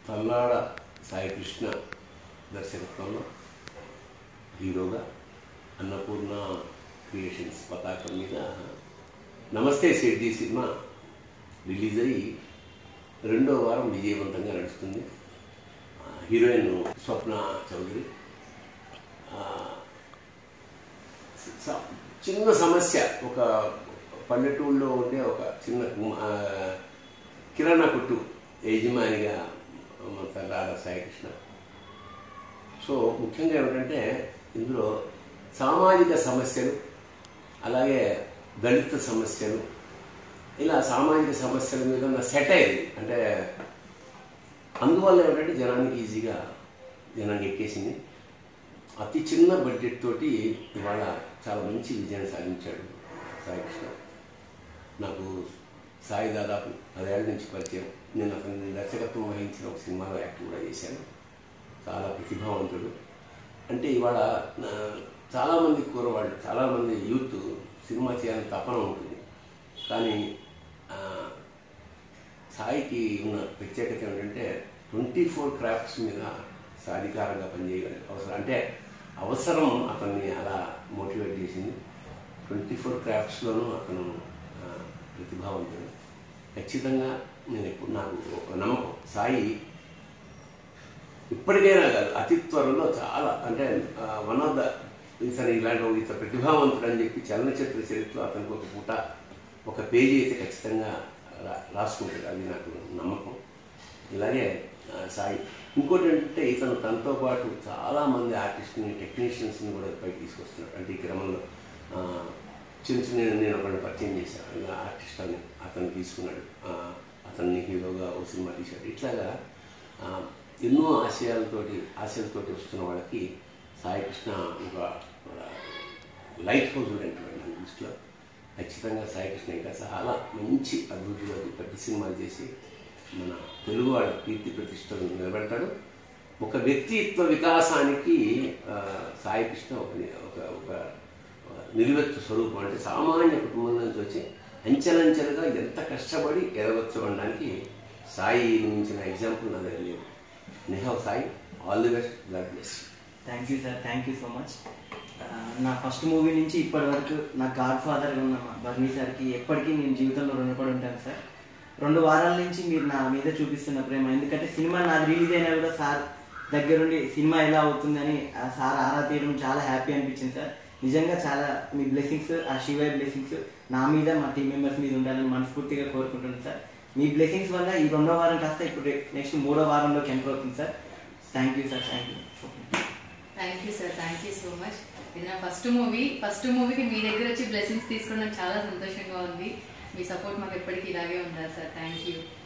తల్లాడ సాయికృష్ణ దర్శకత్వంలో హీరోగా అన్నపూర్ణ క్రియేషన్స్ పతాకం మీద నమస్తే సెడ్జీ సినిమా రిలీజ్ అయ్యి రెండో వారం విజయవంతంగా నడుస్తుంది ఆ, హీరోయిన్ స్వప్న చౌదరి ఆ, స- చిన్న సమస్య ఒక పల్లెటూళ్ళలో ఉండే ఒక చిన్న కు- ఆ, కిరాణా కొట్టు యజమానిగా మన తల్లాడ సాయికృష్ణ సో ముఖ్యంగా ఏమిటంటే ఇందులో సామాజిక సమస్యలు అలాగే దళిత సమస్యలు ఇలా సామాజిక సమస్యల మీద ఉన్న సెటైర్ అంటే అందువల్ల ఏమిటంటే జనానికి ఈజీగా జనానికి ఎక్కేసింది అతి చిన్న బడ్జెట్ తోటి ఇవాళ చాలా మంచి విజయాన్ని సాధించాడు సాయికృష్ణ నాకు సాయి దాదాపు పదేళ్ళ నుంచి పరిచయం నేను అతని దర్శకత్వం వహించిన ఒక సినిమాలో యాక్ట్ కూడా చేశాను చాలా ప్రతిభావంతుడు అంటే ఇవాళ ఆ, చాలామంది కూరవాళ్ళు చాలామంది యూత్ సినిమా చేయాలని తపన ఉంటుంది కానీ ఆ, సాయికి ఉన్న ప్రత్యేకత ఏమిటంటే ట్వంటీ ఫోర్ క్రాఫ్ట్స్ మీద సాధికారంగా పనిచేయగలిగే అవసరం అంటే అవసరం అతన్ని అలా మోటివేట్ చేసింది ట్వంటీ ఫోర్ క్రాఫ్ట్స్లోనూ అతను ఆ, ప్రతిభావంతుడు ఖచ్చితంగా నేను ఎప్పుడు నాకు ఒక నమ్మకం సాయి ఇప్పటికైనా కాదు అతి త్వరలో చాలా అంటే వన్ ఆఫ్ ద ఇతను ఇలాంటి ఒక ఇతను ప్రతిభావంతుడు అని చెప్పి చలనచిత్ర చరిత్రలో అతనికి ఒక పూట ఒక పేజీ అయితే ఖచ్చితంగా రా- రాసుకుంటాడు అది నాకు నమ్మకం ఇలాగే ఆ, సాయి ఇంకోటి ఏంటంటే ఇతను తనతో పాటు చాలామంది ఆర్టిస్ట్ని టెక్నీషియన్స్ని కూడా పైకి తీసుకొస్తున్నాడు అంటే ఈ క్రమంలో ఆ, చిన్న చిన్న నేను ఒకరిని పరిచయం చేశాను ఇలా ఆర్టిస్ట్ అని అతను తీసుకున్నాడు ఆ, అతన్ని హీరోగా ఓ సినిమా తీశాడు ఇట్లాగా ఆ, ఎన్నో ఆశయాలతోటి ఆశయాలతోటి వస్తున్న వాళ్ళకి సాయి కృష్ణ ఒక లైట్ హౌస్ అంటున్నాడు నా దృష్టిలో ఖచ్చితంగా సాయి కృష్ణ ఇంకా చాలా మంచి అభివృద్ధిలోకి పెద్ద సినిమాలు చేసి మన తెలుగు వాళ్ళ కీర్తి ప్రతిష్టలు నిలబెడతాడు ఒక వ్యక్తిత్వ వికాసానికి ఆ, సాయి కృష్ణ ఒక ఒక ఒక నిలువెత్తు స్వరూపం అంటే సామాన్య కుటుంబం నుంచి వచ్చి అంచెలంచెలుగా ఎంత కష్టపడి ఎదగొచ్చు అనడానికి సాయి మించిన ఎగ్జాంపుల్ నా దగ్గర లేవు నిహవ్ Sai all the best God bless thank you sir thank you so much నా ఫస్ట్ మూవీ నుంచి ఇప్పటి వరకు నా గాడ్ ఫాదర్గా ఉన్న మా బర్నీ సార్కి ఎప్పటికీ నేను జీవితంలో రుణపడి ఉంటాను సార్ రెండు వారాల నుంచి మీరు నా మీద చూపిస్తున్న ప్రేమ ఎందుకంటే సినిమా నాది రిలీజ్ అయినా కూడా సార్ దగ్గరుండి సినిమా ఎలా అవుతుందని ఆ సార్ ఆరా తీయడం చాలా హ్యాపీ అనిపించింది సార్ నిజంగా చాలా మీ బ్లెస్సింగ్స్ ఆ శివయ్య బ్లెస్సింగ్స్ నా మీద మా టీం మెంబర్స్ మీద ఉండాలని మనస్ఫూర్తిగా కోరుకుంటున్నాను సార్ మీ బ్లెస్సింగ్స్ వల్ల ఈ రెండో వారం కాస్త ఇప్పుడు నెక్స్ట్ మూడో వారంలోకి ఎంటర్ అవుతుంది sir thank you sir thank you thank you sir thank you so much ఇది నా ఫస్ట్ మూవీ ఫస్ట్ మూవీకి మీ దగ్గర వచ్చి బ్లెస్సింగ్స్ తీసుకోవడం నాకు చాలా సంతోషంగా ఉంది మీ సపోర్ట్ మాకు ఎప్పటికీ ఇలాగే ఉండాలి సార్ థ్యాంక్ యూ